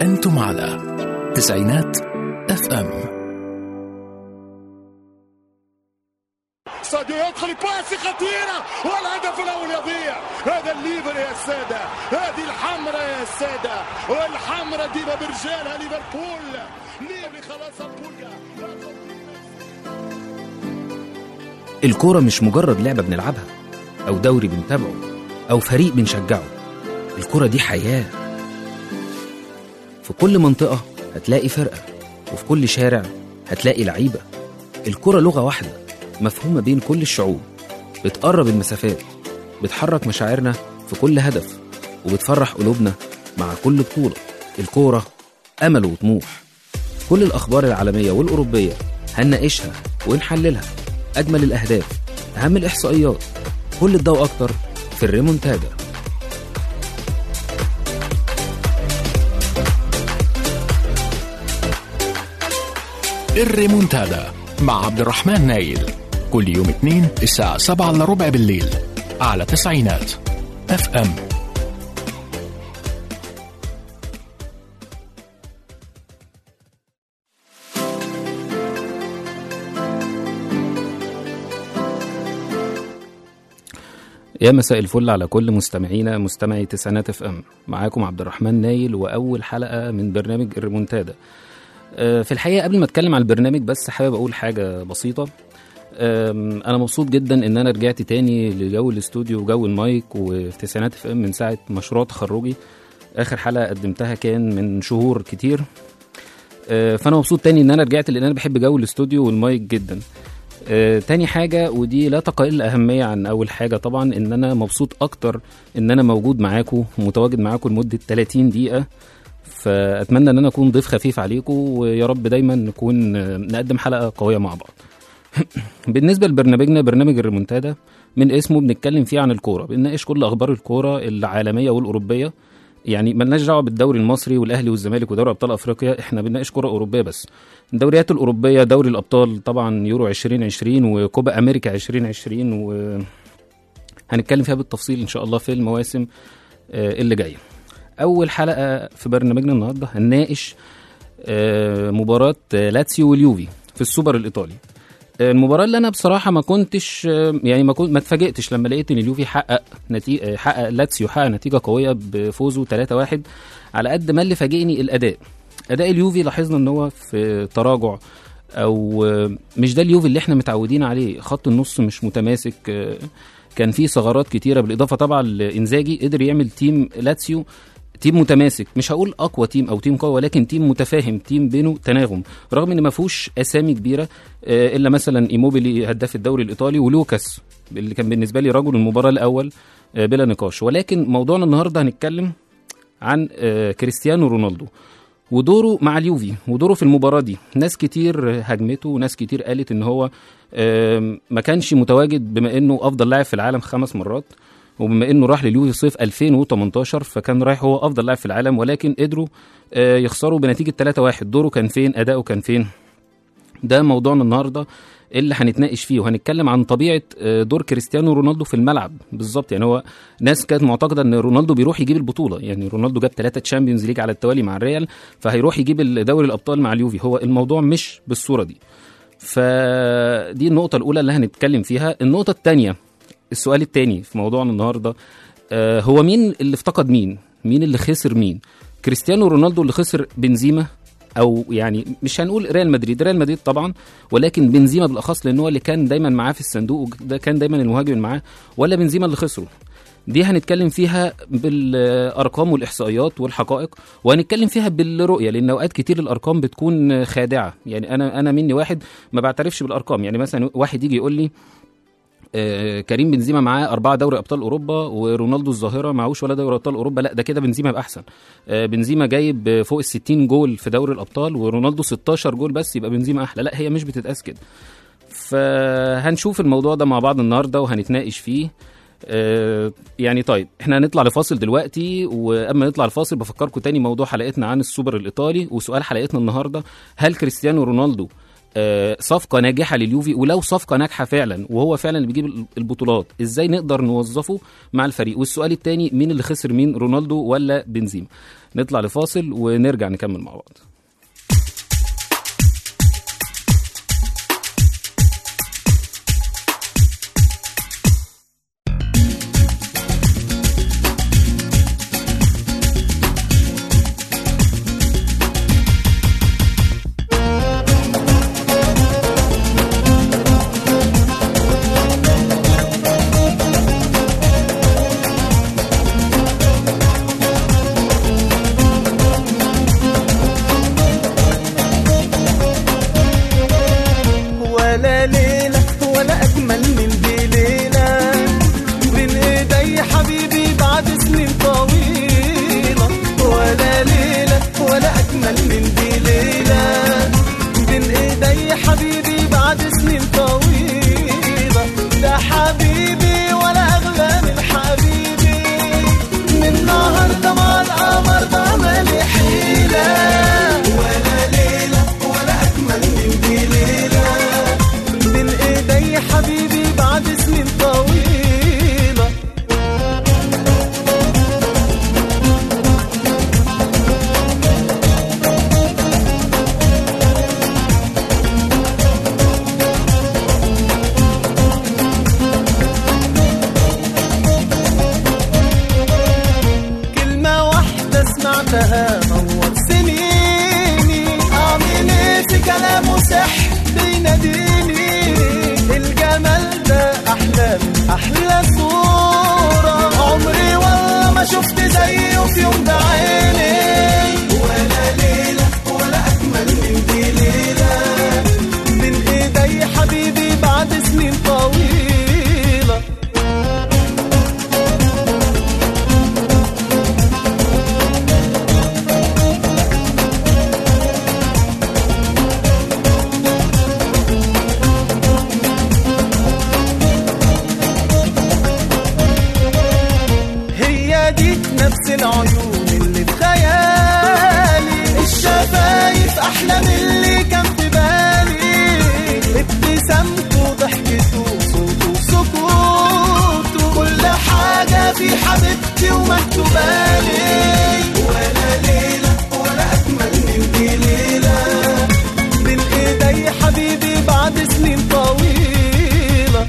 أنتم على تسعينات اف ام ساديو يدخل باسي خطيرة والهدف الأول يضيع هذا الليفر يا السادة هذه الحمرة يا السادة والحمرة ديما برجالها ليفربول ليفري خلاص البوليا الكورة مش مجرد لعبة بنلعبها أو دوري بنتابعه أو فريق بنشجعه الكورة دي حياة في كل منطقة هتلاقي فرقة وفي كل شارع هتلاقي لعيبة الكرة لغة واحدة مفهومة بين كل الشعوب بتقرب المسافات بتحرك مشاعرنا في كل هدف وبتفرح قلوبنا مع كل بطولة الكورة أمل وطموح كل الأخبار العالمية والأوروبية هنناقشها ونحللها أجمل الأهداف أهم الإحصائيات كل الضوء أكتر في الريمونتادا الريمونتادا مع عبد الرحمن نايل كل يوم اثنين الساعة 7 الا ربع بالليل على تسعينات اف ام يا مساء الفل على كل مستمعينا مستمعي تسعينات اف ام معاكم عبد الرحمن نايل واول حلقه من برنامج الريمونتادا آه، في الحقيقه قبل ما اتكلم على البرنامج بس حابب اقول حاجه بسيطه آم، انا مبسوط جدا ان انا رجعت تاني لجو الاستوديو وجو المايك وفي تسعينات اف ام من ساعه مشروع تخرجي اخر حلقه قدمتها كان من شهور كتير آه، فانا مبسوط تاني ان انا رجعت لان انا بحب جو الاستوديو والمايك جدا آه، تاني حاجة ودي لا تقل أهمية عن أول حاجة طبعا إن أنا مبسوط أكتر إن أنا موجود معاكم ومتواجد معاكم لمدة 30 دقيقة فأتمنى إن أنا أكون ضيف خفيف عليكم ويا رب دايما نكون آه، نقدم حلقة قوية مع بعض بالنسبة لبرنامجنا برنامج الريمونتادا من اسمه بنتكلم فيه عن الكورة بنناقش كل أخبار الكورة العالمية والأوروبية يعني ملناش دعوه بالدوري المصري والاهلي والزمالك ودوري ابطال افريقيا احنا بنناقش كره اوروبيه بس الدوريات الاوروبيه دوري الابطال طبعا يورو 2020 وكوبا امريكا 2020 و هنتكلم فيها بالتفصيل ان شاء الله في المواسم آه، اللي جايه اول حلقه في برنامجنا النهارده هنناقش آه، مباراه آه، لاتسيو واليوفي في السوبر الايطالي المباراه اللي انا بصراحه ما كنتش يعني ما كنت ما اتفاجئتش لما لقيت ان اليوفي حقق نتيجه حقق لاتسيو حقق نتيجه قويه بفوزه 3-1 على قد ما اللي فاجئني الاداء اداء اليوفي لاحظنا ان هو في تراجع او مش ده اليوفي اللي احنا متعودين عليه خط النص مش متماسك كان فيه ثغرات كتيره بالاضافه طبعا لانزاجي قدر يعمل تيم لاتسيو تيم متماسك مش هقول اقوى تيم او تيم قوي ولكن تيم متفاهم تيم بينه تناغم رغم ان ما فيهوش اسامي كبيره آه، الا مثلا ايموبيلي هداف الدوري الايطالي ولوكاس اللي كان بالنسبه لي رجل المباراه الاول آه، بلا نقاش ولكن موضوعنا النهارده هنتكلم عن آه، كريستيانو رونالدو ودوره مع اليوفي ودوره في المباراه دي ناس كتير هاجمته وناس كتير قالت ان هو آم، ما كانش متواجد بما انه افضل لاعب في العالم خمس مرات وبما انه راح لليوفي صيف 2018 فكان رايح هو افضل لاعب في العالم ولكن قدروا آه، يخسروا بنتيجه 3-1 دوره كان فين اداؤه كان فين ده موضوعنا النهارده اللي هنتناقش فيه وهنتكلم عن طبيعه آه، دور كريستيانو رونالدو في الملعب بالظبط يعني هو ناس كانت معتقده ان رونالدو بيروح يجيب البطوله يعني رونالدو جاب ثلاثه تشامبيونز ليج على التوالي مع الريال فهيروح يجيب دوري الابطال مع اليوفي هو الموضوع مش بالصوره دي فدي النقطه الاولى اللي هنتكلم فيها النقطه الثانيه السؤال الثاني في موضوعنا النهارده آه، هو مين اللي افتقد مين مين اللي خسر مين كريستيانو رونالدو اللي خسر بنزيما او يعني مش هنقول ريال مدريد ريال مدريد طبعا ولكن بنزيما بالاخص لان هو اللي كان دايما معاه في الصندوق وده كان دايما المهاجم اللي معاه ولا بنزيما اللي خسره دي هنتكلم فيها بالارقام والاحصائيات والحقائق وهنتكلم فيها بالرؤيه لان اوقات كتير الارقام بتكون خادعه يعني انا انا مني واحد ما بعترفش بالارقام يعني مثلا واحد يجي يقول لي آه، كريم بنزيما معاه أربعة دوري أبطال أوروبا ورونالدو الظاهرة معهوش ولا دوري أبطال أوروبا لا ده كده بنزيما يبقى أحسن آه، بنزيما جايب فوق ال 60 جول في دوري الأبطال ورونالدو 16 جول بس يبقى بنزيما أحلى لا هي مش بتتقاس كده فهنشوف الموضوع ده مع بعض النهارده وهنتناقش فيه آه، يعني طيب احنا هنطلع لفاصل دلوقتي واما نطلع الفاصل بفكركم تاني موضوع حلقتنا عن السوبر الايطالي وسؤال حلقتنا النهارده هل كريستيانو رونالدو آه، صفقه ناجحه لليوفي ولو صفقه ناجحه فعلا وهو فعلا اللي بيجيب البطولات ازاي نقدر نوظفه مع الفريق والسؤال الثاني مين اللي خسر مين رونالدو ولا بنزيما نطلع لفاصل ونرجع نكمل مع بعض ولا ليلة ولا أجمل من دي ليلة بين إيدي حبيبي بعد سنين طويلة ولا ليلة ولا أجمل من دي ليلة بين إيدي حبيبي بعد سنين طويلة ده حبيبي ولا أغلى من حبيبي من النهاردة مع القمر بعمل حيلة ولا ليلة ولا أجمل من دي ليلة بين ايدي حبيبي بعد سنين طويلة كلمة واحدة سمعتها نور سنيني أعمل إيه في كلامه سحر بيناديني الجمال ده أحلى من أحلى صورة عمري والله ما شفت زيه في يوم بعيني ولا ليلة ولا أجمل من دي ليلة من إيدي حبيبي بعد سنين طويلة هي دي نفس العيون اللي بخيالي الشفايف احلى من اللي كان في بالي ابتسامته ضحكته صوته سكوته كل حاجة في حبيبتي ومكتوبالي ولا ليلة ولا أجمل من دي ليلة بين إيدي حبيبي بعد سنين طويلة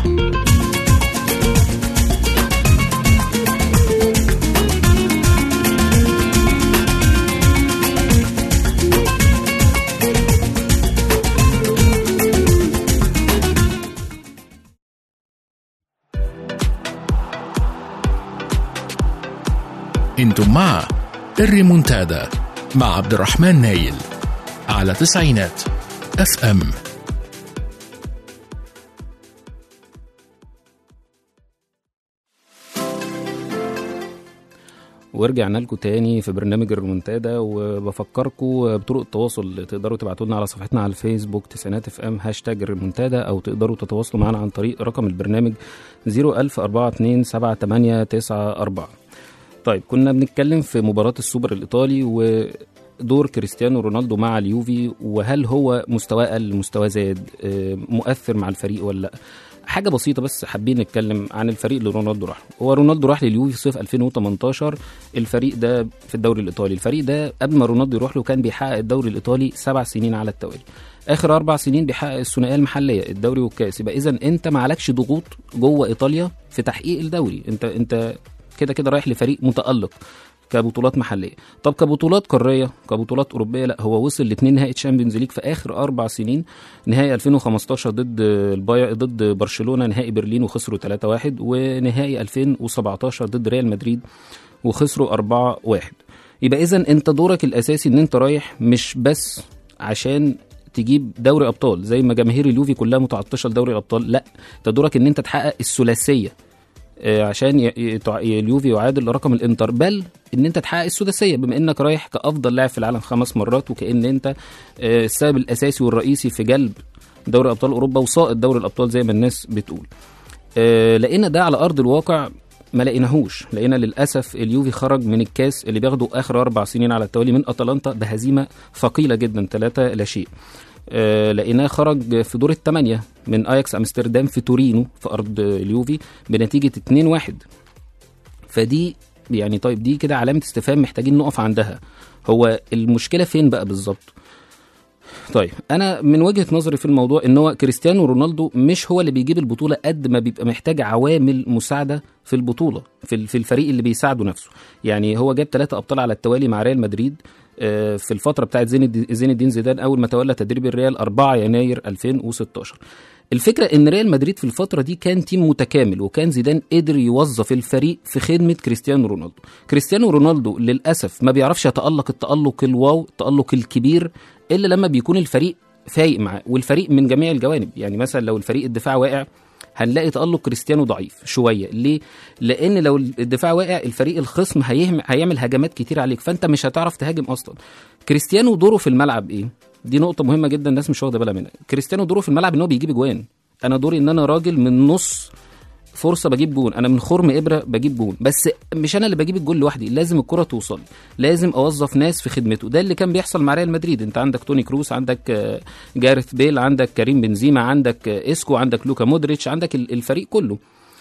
انتم مع الريمونتادا مع عبد الرحمن نايل على تسعينات اف ام ورجعنا لكم تاني في برنامج الريمونتادا وبفكركم بطرق التواصل اللي تقدروا تبعتوا لنا على صفحتنا على الفيسبوك تسعينات اف ام هاشتاج الريمونتادا او تقدروا تتواصلوا معنا عن طريق رقم البرنامج 010427894 طيب كنا بنتكلم في مباراة السوبر الإيطالي ودور كريستيانو رونالدو مع اليوفي وهل هو مستواه قل مستواه زاد آه، مؤثر مع الفريق ولا لا حاجة بسيطة بس حابين نتكلم عن الفريق اللي رونالدو راح له. هو رونالدو راح لليوفي في صيف 2018 الفريق ده في الدوري الإيطالي الفريق ده قبل ما رونالدو يروح له كان بيحقق الدوري الإيطالي سبع سنين على التوالي اخر اربع سنين بيحقق الثنائيه المحليه الدوري والكاس يبقى اذا انت ما عليكش ضغوط جوه ايطاليا في تحقيق الدوري انت انت كده كده رايح لفريق متالق كبطولات محليه طب كبطولات قاريه كبطولات اوروبيه لا هو وصل لاثنين نهائي تشامبيونز ليج في اخر اربع سنين نهائي 2015 ضد الباي ضد برشلونه نهائي برلين وخسروا 3-1 ونهائي 2017 ضد ريال مدريد وخسروا 4-1 يبقى اذا انت دورك الاساسي ان انت رايح مش بس عشان تجيب دوري ابطال زي ما جماهير اليوفي كلها متعطشه لدوري الابطال لا انت دورك ان انت تحقق الثلاثيه آه، عشان ي- ي- تع- اليوفي يعادل رقم الانتر بل ان انت تحقق السداسيه بما انك رايح كافضل لاعب في العالم خمس مرات وكان انت آه، السبب الاساسي والرئيسي في جلب دوري ابطال اوروبا وسائط دوري الابطال زي ما الناس بتقول آه، لقينا ده على ارض الواقع ما لقيناهوش لقينا للاسف اليوفي خرج من الكاس اللي بياخده اخر اربع سنين على التوالي من اتلانتا بهزيمه ثقيله جدا ثلاثة لا شيء آه، لقيناه خرج في دور الثمانيه من اياكس امستردام في تورينو في ارض اليوفي بنتيجه 2-1 فدي يعني طيب دي كده علامه استفهام محتاجين نقف عندها هو المشكله فين بقى بالظبط طيب انا من وجهه نظري في الموضوع ان هو كريستيانو رونالدو مش هو اللي بيجيب البطوله قد ما بيبقى محتاج عوامل مساعده في البطوله في ال- في الفريق اللي بيساعده نفسه يعني هو جاب ثلاثة ابطال على التوالي مع ريال مدريد آه، في الفتره بتاعت زين الد- زين الدين زيدان اول ما تولى تدريب الريال 4 يناير 2016 الفكره ان ريال مدريد في الفتره دي كان تيم متكامل وكان زيدان قدر يوظف الفريق في خدمه كريستيانو رونالدو كريستيانو رونالدو للاسف ما بيعرفش يتالق التالق الواو التالق الكبير الا لما بيكون الفريق فايق معاه والفريق من جميع الجوانب يعني مثلا لو الفريق الدفاع واقع هنلاقي تألق كريستيانو ضعيف شويه ليه لان لو الدفاع واقع الفريق الخصم هيهم هيعمل هجمات كتير عليك فانت مش هتعرف تهاجم اصلا كريستيانو دوره في الملعب ايه دي نقطه مهمه جدا الناس مش واخده بالها منها كريستيانو دوره في الملعب ان هو بيجيب اجوان انا دوري ان انا راجل من نص فرصه بجيب جون انا من خرم ابره بجيب جون بس مش انا اللي بجيب الجول لوحدي لازم الكره توصل لي. لازم اوظف ناس في خدمته ده اللي كان بيحصل مع ريال مدريد انت عندك توني كروس عندك آه، جاريث بيل عندك كريم بنزيما عندك آه، اسكو عندك لوكا مودريتش عندك ال- الفريق كله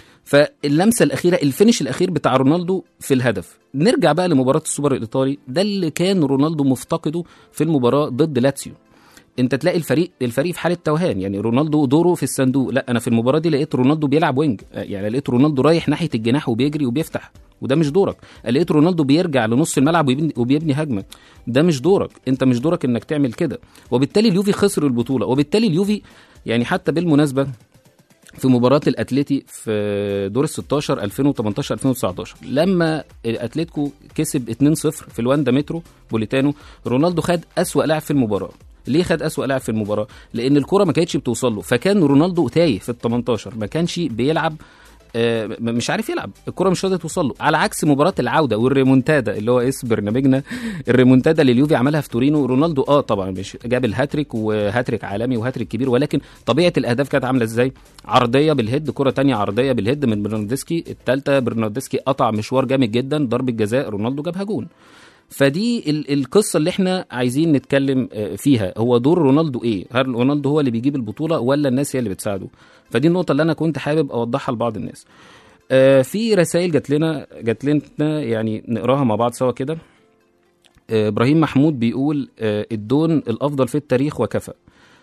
فاللمسه الاخيره الفينش الاخير بتاع رونالدو في الهدف نرجع بقى لمباراه السوبر الايطالي ده اللي كان رونالدو مفتقده في المباراه ضد لاتسيو انت تلاقي الفريق الفريق في حاله توهان يعني رونالدو دوره في الصندوق لا انا في المباراه دي لقيت رونالدو بيلعب وينج يعني لقيت رونالدو رايح ناحيه الجناح وبيجري وبيفتح وده مش دورك لقيت رونالدو بيرجع لنص الملعب ويبني, وبيبني هجمه ده مش دورك انت مش دورك انك تعمل كده وبالتالي اليوفي خسر البطوله وبالتالي اليوفي يعني حتى بالمناسبه في مباراة الاتليتي في دور ال 16 2018 2019 لما الاتليتيكو كسب 2-0 في الواندا مترو بوليتانو رونالدو خد أسوأ لاعب في المباراة ليه خد أسوأ لاعب في المباراة؟ لأن الكرة ما كانتش بتوصل له فكان رونالدو تايه في ال 18 ما كانش بيلعب آه، م- مش عارف يلعب الكرة مش راضية توصل له على عكس مباراة العودة والريمونتادا اللي هو اسم برنامجنا الريمونتادا اللي اليوفي عملها في تورينو رونالدو اه طبعا مش جاب الهاتريك وهاتريك عالمي وهاتريك كبير ولكن طبيعة الأهداف كانت عاملة ازاي عرضية بالهيد كرة تانية عرضية بالهيد من برناردسكي التالتة برناردسكي قطع مشوار جامد جدا ضربة جزاء رونالدو جابها جون فدي ال- القصه اللي احنا عايزين نتكلم آه، فيها هو دور رونالدو ايه هل رونالدو هو اللي بيجيب البطوله ولا الناس هي اللي بتساعده فدي النقطه اللي انا كنت حابب اوضحها لبعض الناس آه، في رسائل جات لنا جات لنا يعني نقراها مع بعض سوا كده آه، ابراهيم محمود بيقول آه، الدون الافضل في التاريخ وكفى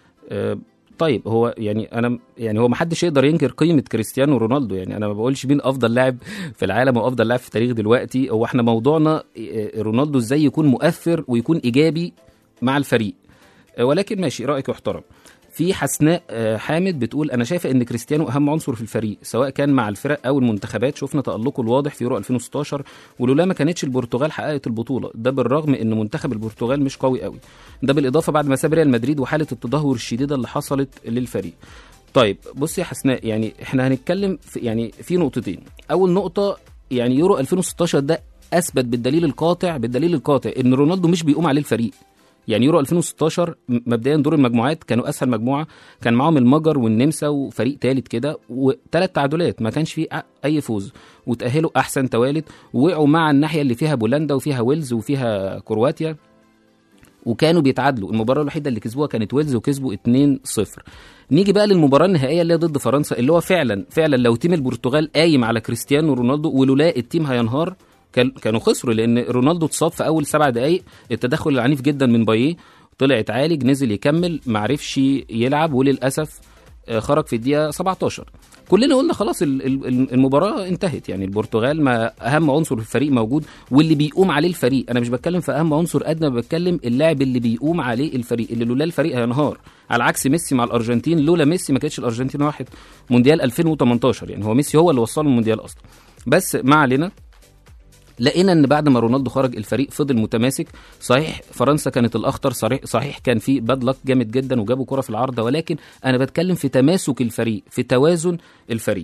آه، طيب هو يعني انا يعني هو ما حدش يقدر ينكر قيمه كريستيانو رونالدو يعني انا ما بقولش مين افضل لاعب في العالم وافضل لاعب في التاريخ دلوقتي هو احنا موضوعنا آه، رونالدو ازاي يكون مؤثر ويكون ايجابي مع الفريق آه، ولكن ماشي رايك يحترم في حسناء آه، حامد بتقول انا شايفه ان كريستيانو اهم عنصر في الفريق سواء كان مع الفرق او المنتخبات شفنا تالقه الواضح في يورو 2016 ولولا ما كانتش البرتغال حققت البطوله ده بالرغم ان منتخب البرتغال مش قوي قوي ده بالاضافه بعد ما ساب ريال مدريد وحاله التدهور الشديده اللي حصلت للفريق طيب بص يا حسناء يعني احنا هنتكلم في يعني في نقطتين اول نقطه يعني يورو 2016 ده اثبت بالدليل القاطع بالدليل القاطع ان رونالدو مش بيقوم عليه الفريق يعني يورو 2016 م- مبدئيا دور المجموعات كانوا اسهل مجموعه كان معاهم المجر والنمسا وفريق ثالث كده وثلاث تعادلات ما كانش فيه أ- اي فوز وتاهلوا احسن توالد وقعوا مع الناحيه اللي فيها بولندا وفيها ويلز وفيها كرواتيا وكانوا بيتعادلوا المباراه الوحيده اللي كسبوها كانت ويلز وكسبوا 2-0 نيجي بقى للمباراه النهائيه اللي هي ضد فرنسا اللي هو فعلا فعلا لو تيم البرتغال قايم على كريستيانو رونالدو ولولا التيم هينهار كان كانوا خسروا لان رونالدو اتصاب في اول سبع دقائق التدخل العنيف جدا من بايه طلع اتعالج نزل يكمل معرفش يلعب وللاسف آه، خرج في الدقيقه 17 كلنا قلنا خلاص ال- ال- المباراه انتهت يعني البرتغال ما اهم عنصر في الفريق موجود واللي بيقوم عليه الفريق انا مش بتكلم في اهم عنصر قد ما بتكلم اللاعب اللي بيقوم عليه الفريق اللي لولا الفريق هينهار على عكس ميسي مع الارجنتين لولا ميسي ما كانتش الارجنتين واحد مونديال 2018 يعني هو ميسي هو اللي وصله المونديال اصلا بس ما علينا لقينا ان بعد ما رونالدو خرج الفريق فضل متماسك صحيح فرنسا كانت الاخطر صحيح صحيح كان في باد لك جامد جدا وجابوا كره في العارضه ولكن انا بتكلم في تماسك الفريق في توازن الفريق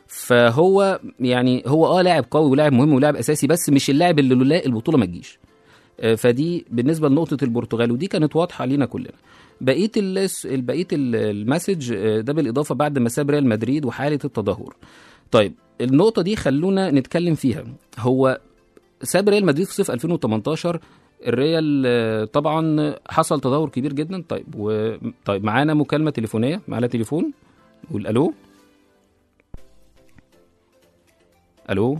فهو يعني هو اه لاعب قوي ولاعب مهم ولاعب اساسي بس مش اللاعب اللي لولا البطوله ما تجيش آه، فدي بالنسبه لنقطه البرتغال ودي كانت واضحه لينا كلنا بقيه الس- بقيه ال- المسج آه، ده بالاضافه بعد ما ساب ريال مدريد وحاله التدهور طيب النقطه دي خلونا نتكلم فيها هو ساب ريال مدريد في صيف 2018 الريال آه، طبعا حصل تدهور كبير جدا طيب و... طيب معانا مكالمه تليفونيه معانا تليفون قول الو الو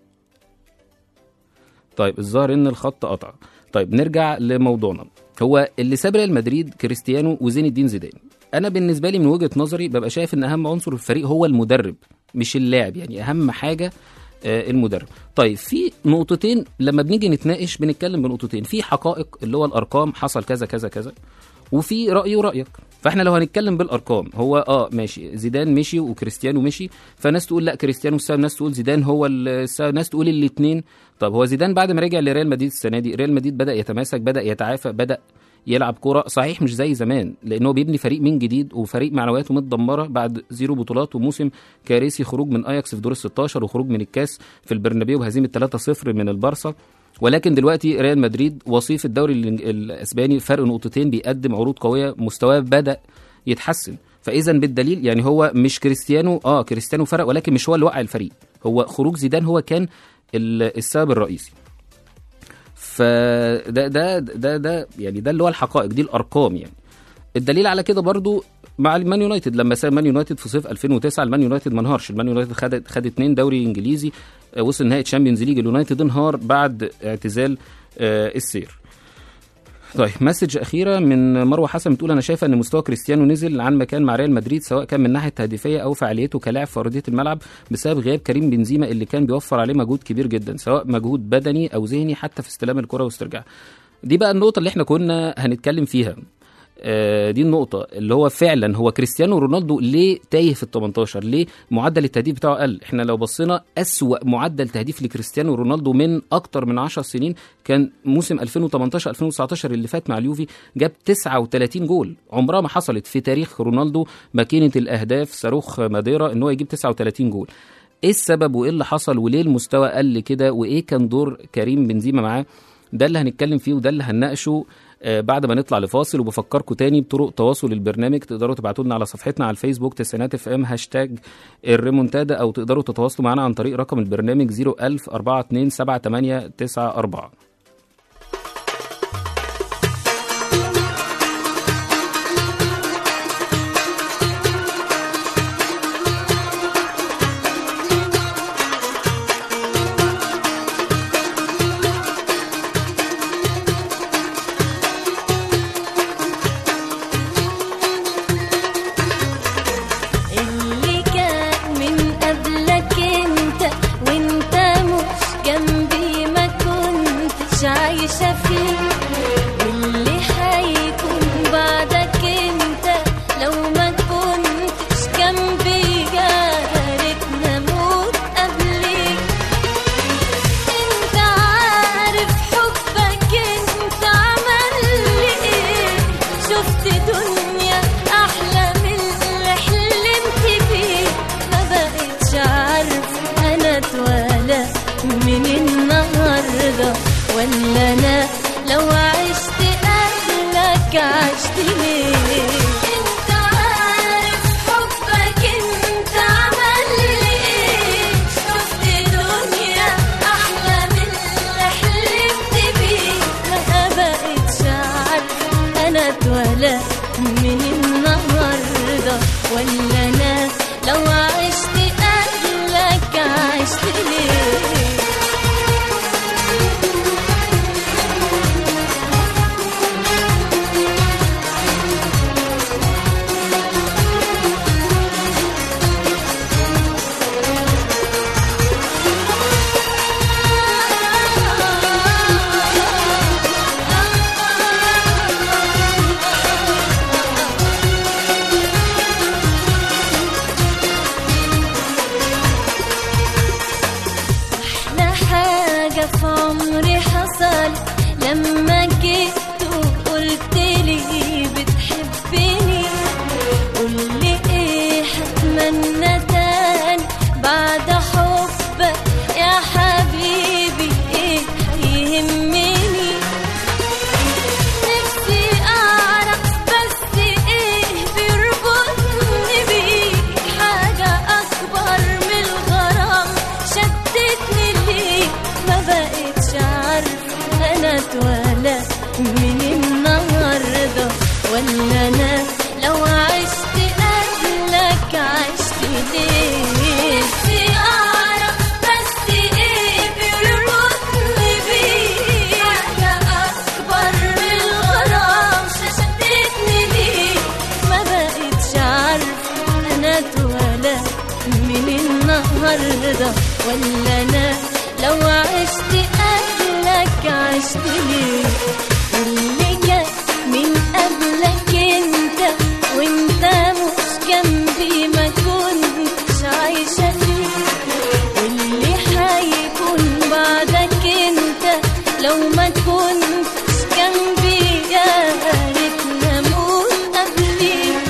طيب الظاهر ان الخط قطع طيب نرجع لموضوعنا هو اللي ساب ريال مدريد كريستيانو وزين الدين زيدان انا بالنسبه لي من وجهه نظري ببقى شايف ان اهم عنصر في الفريق هو المدرب مش اللاعب يعني اهم حاجه آه، المدرب طيب في نقطتين لما بنيجي نتناقش بنتكلم بنقطتين في حقائق اللي هو الارقام حصل كذا كذا كذا وفي رايي ورايك فاحنا لو هنتكلم بالارقام هو اه ماشي زيدان مشي وكريستيانو مشي فناس تقول لا كريستيانو السبب ناس تقول زيدان هو السبب ناس تقول الاثنين طب هو زيدان بعد ما رجع لريال مدريد السنه دي ريال مدريد بدا يتماسك بدا يتعافى بدا يلعب كرة صحيح مش زي زمان لان هو بيبني فريق من جديد وفريق معنوياته متدمره بعد زيرو بطولات وموسم كارثي خروج من اياكس في دور ال 16 وخروج من الكاس في البرنابيو بهزيمه 3-0 من البارسا ولكن دلوقتي ريال مدريد وصيف الدوري الإنج- الاسباني فرق نقطتين بيقدم عروض قويه مستواه بدا يتحسن فاذا بالدليل يعني هو مش كريستيانو اه كريستيانو فرق ولكن مش هو اللي وقع الفريق هو خروج زيدان هو كان ال- السبب الرئيسي فده ده ده ده يعني ده اللي هو الحقائق دي الارقام يعني الدليل على كده برضو مع المان يونايتد لما ساب مان يونايتد في صيف 2009 المان يونايتد ما انهارش المان يونايتد خد خد اتنين دوري انجليزي آه، وصل نهائي تشامبيونز ليج اليونايتد انهار بعد اعتزال آه، السير طيب مسج اخيره من مروه حسن بتقول انا شايفه ان مستوى كريستيانو نزل عن ما كان مع ريال مدريد سواء كان من ناحيه تهديفيه او فعاليته كلاعب في ارضيه الملعب بسبب غياب كريم بنزيما اللي كان بيوفر عليه مجهود كبير جدا سواء مجهود بدني او ذهني حتى في استلام الكره واسترجاعها دي بقى النقطه اللي احنا كنا هنتكلم فيها آه، دي النقطة اللي هو فعلا هو كريستيانو رونالدو ليه تايه في ال 18 ليه معدل التهديف بتاعه قل احنا لو بصينا أسوأ معدل تهديف لكريستيانو رونالدو من أكتر من 10 سنين كان موسم 2018 2019 اللي فات مع اليوفي جاب 39 جول عمرها ما حصلت في تاريخ رونالدو ماكينة الأهداف صاروخ ماديرا ان هو يجيب 39 جول ايه السبب وايه اللي حصل وليه المستوى قل كده وايه كان دور كريم بنزيما معاه ده اللي هنتكلم فيه وده اللي هنناقشه آه، بعد ما نطلع لفاصل وبفكركم تاني بطرق تواصل البرنامج تقدروا تبعتوا لنا على صفحتنا على الفيسبوك تسعينات اف ام هاشتاج الريمونتادا او تقدروا تتواصلوا معنا عن طريق رقم البرنامج 01000 427894 اللي كان من قبلك انت وانت مش جنبي ما كنتش عايشة فيه واللي هيكون بعدك انت لو ما كنتش جنبي يا ريتنا موت قبليك انت عارف حبك انت عمل لي ايه شفت دنيا احلى من اللي حلمت بيه ما بقتش عارف انا اتولى من النهارده ولا انا لو عشت قبلك عشت ليه انت عارف حبك انت عمل لي ايه شفت دنيا احلى من اللي حلمت بيه ما بقتش عارف انا اتولى من النهارده ولا انا لو عشت قبلك عشت ليه أحلى حاجة في عمري حصل لما جيت وقلت لي بتحبني قولي ايه هتمنى تاني بعد حبك يا حبيبي ايه هيهمني نفسي اعرف بس ايه بيربطني بيك حاجة اكبر من الغرام شدتني ليك ما بقتش عارف انا اتولى عشت قبلك عشت ليه اللي جاي من قبلك انت وانت مش جنبي ما كنتش عايشة فيه واللي هيكون بعدك انت لو ما كنتش جنبي يا ريتنا اموت قبليك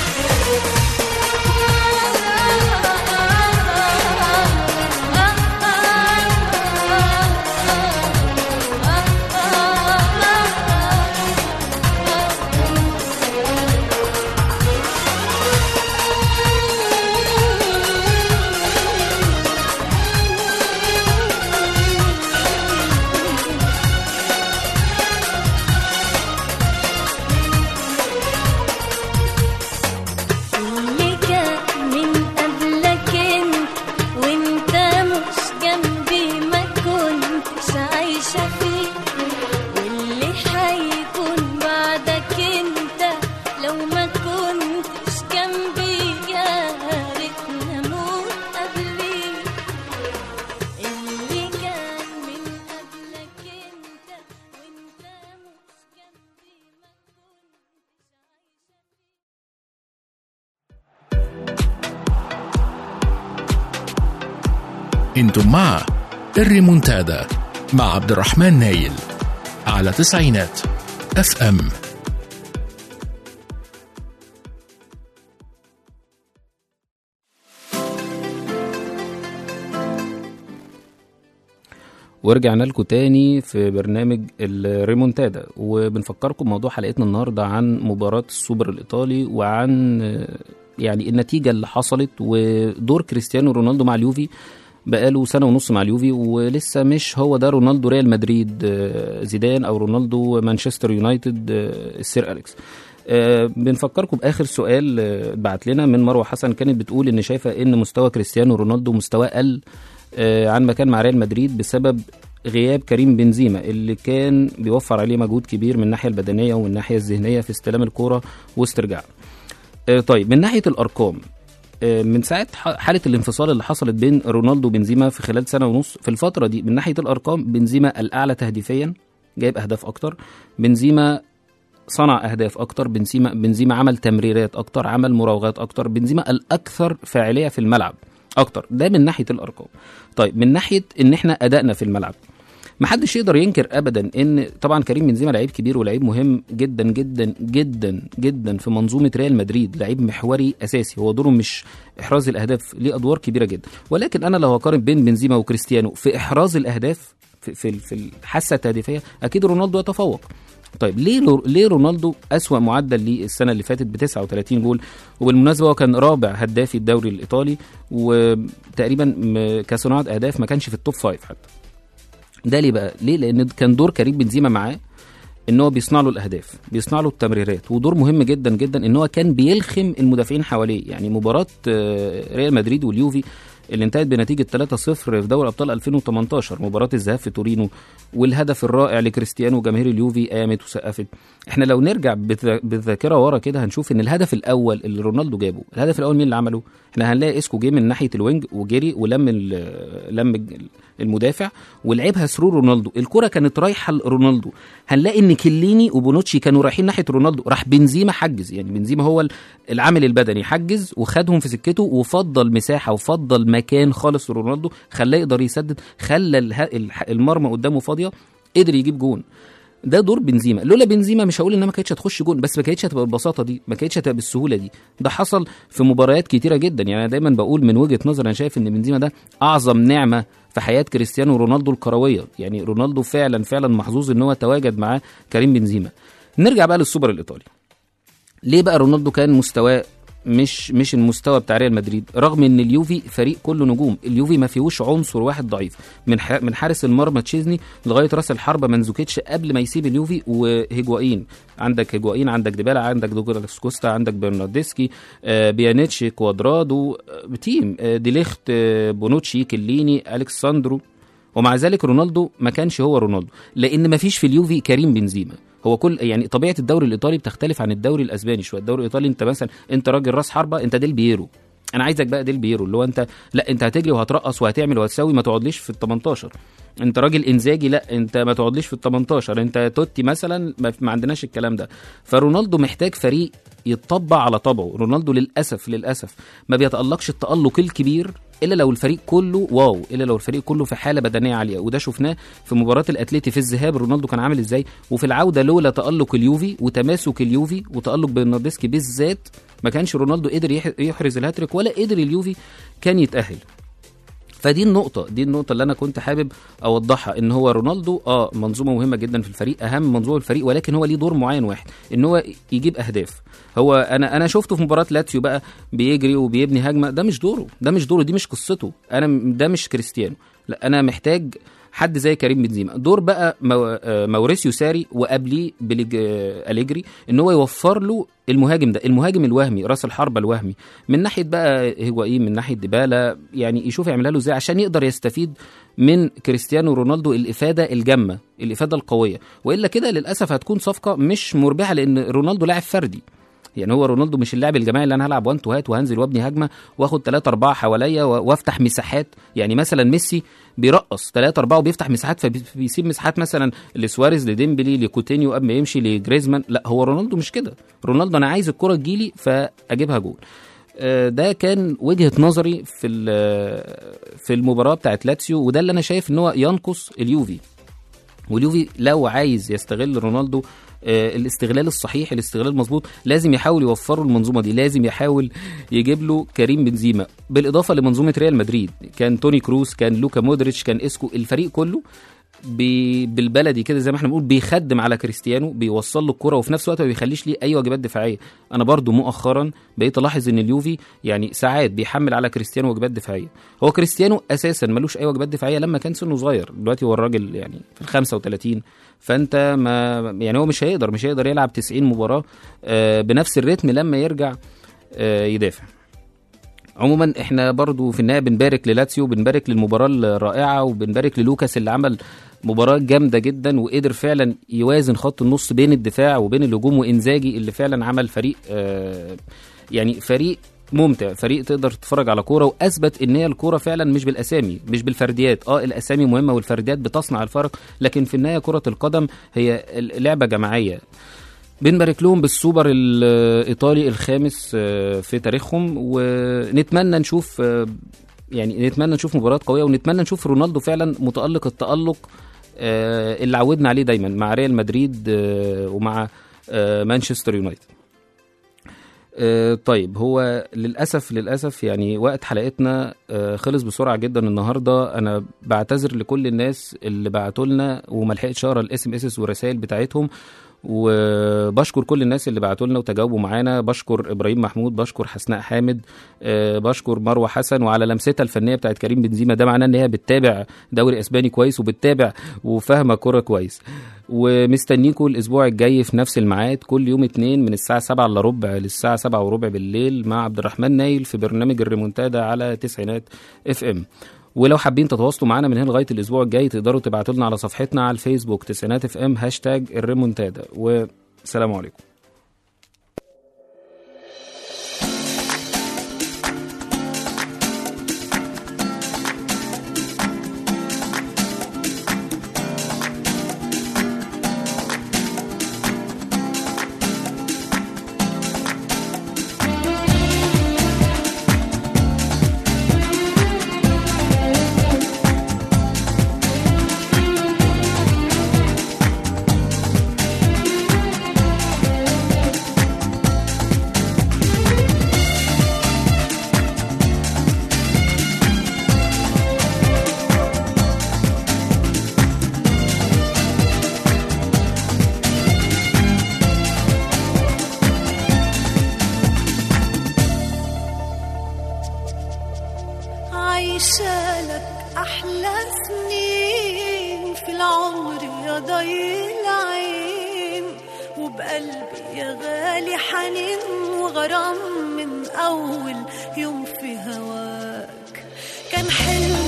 اللي كان من قبلك انت وانت مش جنبي ما كنتش عايشة فيه واللي هيكون بعدك انت لو ما كنتش جنبي يا ريتنا اموت قبليك اللي كان من قبلك انت وانت مش جنبي ما كنتش عايشة انتم مع الريمونتادا مع عبد الرحمن نايل على تسعينات اف ام ورجعنا لكم تاني في برنامج الريمونتادا وبنفكركم موضوع حلقتنا النهارده عن مباراة السوبر الإيطالي وعن آه، يعني النتيجة اللي حصلت ودور كريستيانو رونالدو مع اليوفي بقاله سنة ونص مع اليوفي ولسه مش هو ده رونالدو ريال مدريد آه، زيدان أو رونالدو مانشستر يونايتد آه، السير أليكس آه، بنفكركم باخر سؤال آه، اتبعت لنا من مروه حسن كانت بتقول ان شايفه ان مستوى كريستيانو رونالدو مستواه قل آه، عن ما كان مع ريال مدريد بسبب غياب كريم بنزيما اللي كان بيوفر عليه مجهود كبير من الناحيه البدنيه ومن الناحيه الذهنيه في استلام الكوره واسترجاعها. آه، طيب من ناحيه الارقام آه، من ساعه ح- حاله الانفصال اللي حصلت بين رونالدو وبنزيما في خلال سنه ونص في الفتره دي من ناحيه الارقام بنزيما الاعلى تهديفيا جايب اهداف اكتر بنزيما صنع اهداف اكتر بنزيما بنزيما عمل تمريرات اكتر عمل مراوغات اكتر بنزيما الاكثر فاعليه في الملعب اكتر ده من ناحيه الارقام طيب من ناحيه ان احنا ادائنا في الملعب محدش يقدر ينكر ابدا ان طبعا كريم بنزيما لعيب كبير ولعيب مهم جدا جدا جدا جدا في منظومه ريال مدريد لعيب محوري اساسي هو دوره مش احراز الاهداف ليه ادوار كبيره جدا ولكن انا لو هقارن بين بنزيما وكريستيانو في احراز الاهداف في في, في الحاسه التهديفيه اكيد رونالدو يتفوق طيب ليه لو- ليه رونالدو اسوا معدل ليه السنه اللي فاتت ب 39 جول وبالمناسبه هو كان رابع هدافي الدوري الايطالي وتقريبا م- كصناعه اهداف ما كانش في التوب فايف حتى ده ليه بقى ليه لان كان دور كريم بنزيما معاه ان هو بيصنع له الاهداف بيصنع له التمريرات ودور مهم جدا جدا ان هو كان بيلخم المدافعين حواليه يعني مباراه آه، ريال مدريد واليوفي اللي انتهت بنتيجه 3-0 في دوري ابطال 2018 مباراه الذهاب في تورينو والهدف الرائع لكريستيانو وجماهير اليوفي قامت وسقفت احنا لو نرجع بالذا- بالذاكره ورا كده هنشوف ان الهدف الاول اللي رونالدو جابه الهدف الاول مين اللي عمله احنا هنلاقي اسكو جه من ناحيه الوينج وجري ولم ال- لم المدافع ولعبها ثرو رونالدو الكره كانت رايحه لرونالدو هنلاقي ان كليني وبونوتشي كانوا رايحين ناحيه رونالدو راح بنزيما حجز يعني بنزيما هو ال- العامل البدني حجز وخدهم في سكته وفضل مساحه وفضل مكان خالص لرونالدو خلاه يقدر يسدد خلى اله- الح- المرمى قدامه فاضيه قدر يجيب جون ده دور بنزيما لولا بنزيما مش هقول انها ما كانتش هتخش جون بس ما كانتش هتبقى بالبساطه دي ما كانتش هتبقى بالسهوله دي ده حصل في مباريات كتيره جدا يعني انا دايما بقول من وجهه نظر انا شايف ان بنزيما ده اعظم نعمه في حياه كريستيانو رونالدو الكرويه يعني رونالدو فعلا فعلا محظوظ ان هو تواجد معاه كريم بنزيما نرجع بقى للسوبر الايطالي ليه بقى رونالدو كان مستواه مش مش المستوى بتاع ريال مدريد رغم ان اليوفي فريق كله نجوم اليوفي ما فيهوش عنصر واحد ضعيف من ح- من حارس المرمى تشيزني لغايه راس الحربه منزوكيتش قبل ما يسيب اليوفي وهيجوايين عندك هيجوايين عندك ديبالا عندك دوجلاس كوستا عندك برناردسكي آه بيانيتش كوادرادو آه تيم آه ديليخت آه بونوتشي كليني الكساندرو ومع ذلك رونالدو ما كانش هو رونالدو لان ما فيش في اليوفي كريم بنزيما هو كل يعني طبيعه الدوري الايطالي بتختلف عن الدوري الاسباني شويه الدوري الايطالي انت مثلا انت راجل راس حربه انت ديل بيرو انا عايزك بقى ديل بيرو اللي هو انت لا انت هتجري وهترقص وهتعمل وهتسوي ما تقعدليش في ال 18 انت راجل انزاجي لا انت ما تقعدليش في ال 18 انت توتي مثلا ما, ما عندناش الكلام ده فرونالدو محتاج فريق يتطبع على طبعه رونالدو للاسف للاسف ما بيتالقش التالق الكبير الا لو الفريق كله واو الا لو الفريق كله في حاله بدنيه عاليه وده شفناه في مباراه الاتليتي في الذهاب رونالدو كان عامل ازاي وفي العوده لولا تالق اليوفي وتماسك اليوفي وتالق برناردسكي بالذات ما كانش رونالدو قدر يح- يحرز الهاتريك ولا قدر اليوفي كان يتاهل فدي النقطة دي النقطة اللي أنا كنت حابب أوضحها إن هو رونالدو أه منظومة مهمة جدا في الفريق أهم منظومة الفريق ولكن هو ليه دور معين واحد إن هو يجيب أهداف هو أنا أنا شفته في مباراة لاتسيو بقى بيجري وبيبني هجمة ده مش دوره ده مش دوره دي مش قصته أنا م- ده مش كريستيانو لا أنا محتاج حد زي كريم بنزيما دور بقى مو... آه، موريسيو ساري وقبليه بليج... آه، أليجري ان هو يوفر له المهاجم ده المهاجم الوهمي راس الحربه الوهمي من ناحيه بقى هيجوايين من ناحيه ديبالا يعني يشوف يعملها له ازاي عشان يقدر يستفيد من كريستيانو رونالدو الافاده الجامه الافاده القويه والا كده للاسف هتكون صفقه مش مربحه لان رونالدو لاعب فردي يعني هو رونالدو مش اللاعب الجماعي اللي انا هلعب وان تو هات وهنزل وابني هجمه واخد 3 4 حواليا و- وافتح مساحات يعني مثلا ميسي بيرقص 3 4 وبيفتح مساحات فبيسيب مساحات مثلا لسواريز لديمبلي لكوتينيو قبل ما يمشي لجريزمان لا هو رونالدو مش كده رونالدو انا عايز الكره تجيلي فاجيبها جول آه، ده كان وجهه نظري في ال- في المباراه بتاعت لاتسيو وده اللي انا شايف ان هو ينقص اليوفي واليوفي لو عايز يستغل رونالدو آه، الاستغلال الصحيح الاستغلال المظبوط لازم يحاول يوفر له المنظومه دي لازم يحاول يجيب له كريم بنزيما بالاضافه لمنظومه ريال مدريد كان توني كروس كان لوكا مودريتش كان اسكو الفريق كله بي بالبلدي كده زي ما احنا بنقول بيخدم على كريستيانو بيوصل له الكره وفي نفس الوقت ما بيخليش ليه اي واجبات دفاعيه انا برضو مؤخرا بقيت الاحظ ان اليوفي يعني ساعات بيحمل على كريستيانو واجبات دفاعيه هو كريستيانو اساسا ملوش اي واجبات دفاعيه لما كان سنه صغير دلوقتي هو الراجل يعني في ال 35 فانت ما يعني هو مش هيقدر مش هيقدر يلعب 90 مباراه آه، بنفس الريتم لما يرجع آه، يدافع عموما احنا برضو في النهايه بنبارك للاتسيو بنبارك للمباراه الرائعه وبنبارك للوكاس اللي عمل مباراه جامده جدا وقدر فعلا يوازن خط النص بين الدفاع وبين الهجوم وانزاجي اللي فعلا عمل فريق آه يعني فريق ممتع فريق تقدر تتفرج على كوره واثبت ان هي الكوره فعلا مش بالاسامي مش بالفرديات اه الاسامي مهمه والفرديات بتصنع الفرق لكن في النهايه كره القدم هي لعبه جماعيه بنبارك لهم بالسوبر الايطالي الخامس آه، في تاريخهم ونتمنى نشوف آه، يعني نتمنى نشوف مباراه قويه ونتمنى نشوف رونالدو فعلا متالق التالق آه، اللي عودنا عليه دايما مع ريال مدريد آه، ومع آه، مانشستر يونايتد آه، طيب هو للاسف للاسف يعني وقت حلقتنا آه، خلص بسرعه جدا النهارده انا بعتذر لكل الناس اللي بعتوا لنا وما لحقتش اقرا الاس ام اس والرسائل بتاعتهم وبشكر كل الناس اللي بعتوا لنا وتجاوبوا معانا بشكر ابراهيم محمود بشكر حسناء حامد آه، بشكر مروه حسن وعلى لمستها الفنيه بتاعت كريم بنزيما ده معناه ان هي بتتابع دوري اسباني كويس وبتتابع وفاهمه كوره كويس ومستنيكم الاسبوع الجاي في نفس الميعاد كل يوم اتنين من الساعه 7 الا ربع للساعه 7 وربع بالليل مع عبد الرحمن نايل في برنامج الريمونتادا على تسعينات اف ام ولو حابين تتواصلوا معانا من هنا لغايه الاسبوع الجاي تقدروا تبعتوا لنا على صفحتنا على الفيسبوك تسعينات اف ام هاشتاج الريمونتادا والسلام عليكم عايشة لك أحلى سنين في العمر يا ضي العين وبقلبي يا غالي حنين وغرام من أول يوم في هواك كان حلم